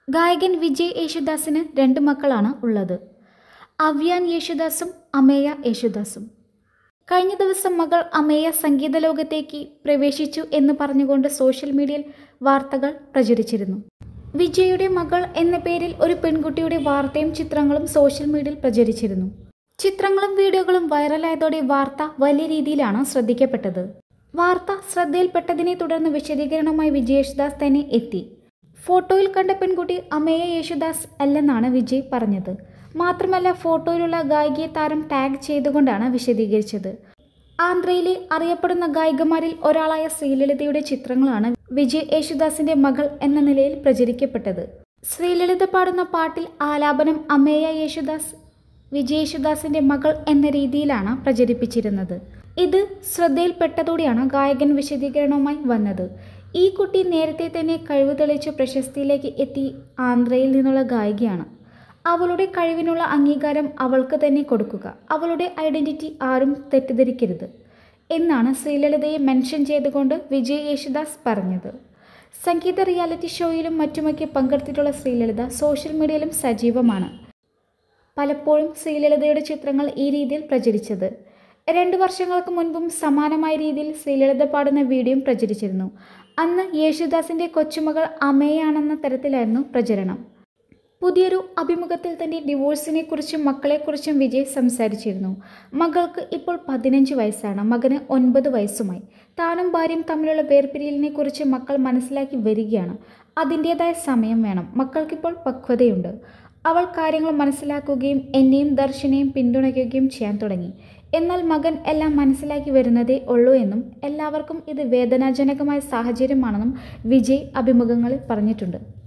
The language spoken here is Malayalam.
ഗായകൻ വിജയ് യേശുദാസിന് രണ്ട് മക്കളാണ് ഉള്ളത് അവ്യാൻ യേശുദാസും അമേയ യേശുദാസും കഴിഞ്ഞ ദിവസം മകൾ അമേയ സംഗീത ലോകത്തേക്ക് പ്രവേശിച്ചു എന്ന് പറഞ്ഞുകൊണ്ട് സോഷ്യൽ മീഡിയയിൽ വാർത്തകൾ പ്രചരിച്ചിരുന്നു വിജയുടെ മകൾ എന്ന പേരിൽ ഒരു പെൺകുട്ടിയുടെ വാർത്തയും ചിത്രങ്ങളും സോഷ്യൽ മീഡിയയിൽ പ്രചരിച്ചിരുന്നു ചിത്രങ്ങളും വീഡിയോകളും വൈറലായതോടെ വാർത്ത വലിയ രീതിയിലാണ് ശ്രദ്ധിക്കപ്പെട്ടത് വാർത്ത ശ്രദ്ധയിൽപ്പെട്ടതിനെ തുടർന്ന് വിശദീകരണവുമായി വിജയ് യേശുദാസ് തന്നെ എത്തി ഫോട്ടോയിൽ കണ്ട പെൺകുട്ടി അമേയ യേശുദാസ് അല്ലെന്നാണ് വിജയ് പറഞ്ഞത് മാത്രമല്ല ഫോട്ടോയിലുള്ള ഗായികയെ താരം ടാഗ് ചെയ്തുകൊണ്ടാണ് വിശദീകരിച്ചത് ആന്ധ്രയിലെ അറിയപ്പെടുന്ന ഗായികമാരിൽ ഒരാളായ ശ്രീലളിതയുടെ ചിത്രങ്ങളാണ് വിജയ് യേശുദാസിന്റെ മകൾ എന്ന നിലയിൽ പ്രചരിക്കപ്പെട്ടത് ശ്രീലളിത പാടുന്ന പാട്ടിൽ ആലാപനം അമേയ യേശുദാസ് വിജയ് യേശുദാസിന്റെ മകൾ എന്ന രീതിയിലാണ് പ്രചരിപ്പിച്ചിരുന്നത് ഇത് ശ്രദ്ധയിൽപ്പെട്ടതോടെയാണ് ഗായകൻ വിശദീകരണവുമായി വന്നത് ഈ കുട്ടി നേരത്തെ തന്നെ കഴിവ് തെളിയിച്ച് പ്രശസ്തിയിലേക്ക് എത്തി ആന്ധ്രയിൽ നിന്നുള്ള ഗായികയാണ് അവളുടെ കഴിവിനുള്ള അംഗീകാരം അവൾക്ക് തന്നെ കൊടുക്കുക അവളുടെ ഐഡന്റിറ്റി ആരും തെറ്റിദ്ധരിക്കരുത് എന്നാണ് ശ്രീലളിതയെ മെൻഷൻ ചെയ്തുകൊണ്ട് വിജയ് യേശുദാസ് പറഞ്ഞത് സംഗീത റിയാലിറ്റി ഷോയിലും മറ്റുമൊക്കെ പങ്കെടുത്തിട്ടുള്ള ശ്രീലളിത സോഷ്യൽ മീഡിയയിലും സജീവമാണ് പലപ്പോഴും ശ്രീലളിതയുടെ ചിത്രങ്ങൾ ഈ രീതിയിൽ പ്രചരിച്ചത് രണ്ട് വർഷങ്ങൾക്ക് മുൻപും സമാനമായ രീതിയിൽ ശ്രീലളിത പാടുന്ന വീഡിയോയും പ്രചരിച്ചിരുന്നു അന്ന് യേശുദാസിൻ്റെ കൊച്ചുമകൾ അമയാണെന്ന തരത്തിലായിരുന്നു പ്രചരണം പുതിയൊരു അഭിമുഖത്തിൽ തൻ്റെ ഡിവോഴ്സിനെ കുറിച്ചും മക്കളെക്കുറിച്ചും വിജയ് സംസാരിച്ചിരുന്നു മകൾക്ക് ഇപ്പോൾ പതിനഞ്ച് വയസ്സാണ് മകന് ഒൻപത് വയസ്സുമായി താനും ഭാര്യയും തമ്മിലുള്ള വേർപിരിയലിനെ കുറിച്ച് മക്കൾ മനസ്സിലാക്കി വരികയാണ് അതിൻ്റേതായ സമയം വേണം മക്കൾക്കിപ്പോൾ പക്വതയുണ്ട് അവൾ കാര്യങ്ങൾ മനസ്സിലാക്കുകയും എന്നെയും ദർശനെയും പിന്തുണയ്ക്കുകയും ചെയ്യാൻ തുടങ്ങി എന്നാൽ മകൻ എല്ലാം മനസ്സിലാക്കി വരുന്നതേ ഉള്ളൂ എന്നും എല്ലാവർക്കും ഇത് വേദനാജനകമായ സാഹചര്യമാണെന്നും വിജയ് അഭിമുഖങ്ങളിൽ പറഞ്ഞിട്ടുണ്ട്